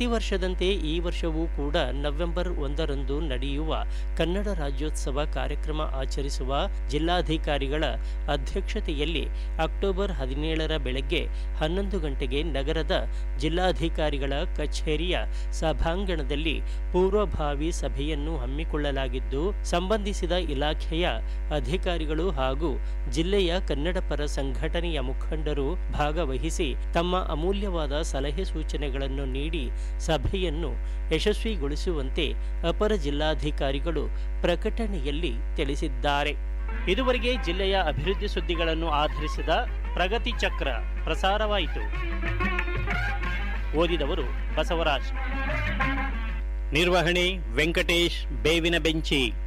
ಪ್ರತಿ ವರ್ಷದಂತೆ ಈ ವರ್ಷವೂ ಕೂಡ ನವೆಂಬರ್ ಒಂದರಂದು ನಡೆಯುವ ಕನ್ನಡ ರಾಜ್ಯೋತ್ಸವ ಕಾರ್ಯಕ್ರಮ ಆಚರಿಸುವ ಜಿಲ್ಲಾಧಿಕಾರಿಗಳ ಅಧ್ಯಕ್ಷತೆಯಲ್ಲಿ ಅಕ್ಟೋಬರ್ ಹದಿನೇಳರ ಬೆಳಗ್ಗೆ ಹನ್ನೊಂದು ಗಂಟೆಗೆ ನಗರದ ಜಿಲ್ಲಾಧಿಕಾರಿಗಳ ಕಚೇರಿಯ ಸಭಾಂಗಣದಲ್ಲಿ ಪೂರ್ವಭಾವಿ ಸಭೆಯನ್ನು ಹಮ್ಮಿಕೊಳ್ಳಲಾಗಿದ್ದು ಸಂಬಂಧಿಸಿದ ಇಲಾಖೆಯ ಅಧಿಕಾರಿಗಳು ಹಾಗೂ ಜಿಲ್ಲೆಯ ಕನ್ನಡಪರ ಸಂಘಟನೆಯ ಮುಖಂಡರು ಭಾಗವಹಿಸಿ ತಮ್ಮ ಅಮೂಲ್ಯವಾದ ಸಲಹೆ ಸೂಚನೆಗಳನ್ನು ನೀಡಿ ಸಭೆಯನ್ನು ಯಶಸ್ವಿಗೊಳಿಸುವಂತೆ ಅಪರ ಜಿಲ್ಲಾಧಿಕಾರಿಗಳು ಪ್ರಕಟಣೆಯಲ್ಲಿ ತಿಳಿಸಿದ್ದಾರೆ ಇದುವರೆಗೆ ಜಿಲ್ಲೆಯ ಅಭಿವೃದ್ಧಿ ಸುದ್ದಿಗಳನ್ನು ಆಧರಿಸಿದ ಪ್ರಗತಿ ಚಕ್ರ ಪ್ರಸಾರವಾಯಿತು ಓದಿದವರು ಬಸವರಾಜ್ ನಿರ್ವಹಣೆ ವೆಂಕಟೇಶ್ ಬೇವಿನ ಬೆಂಚಿ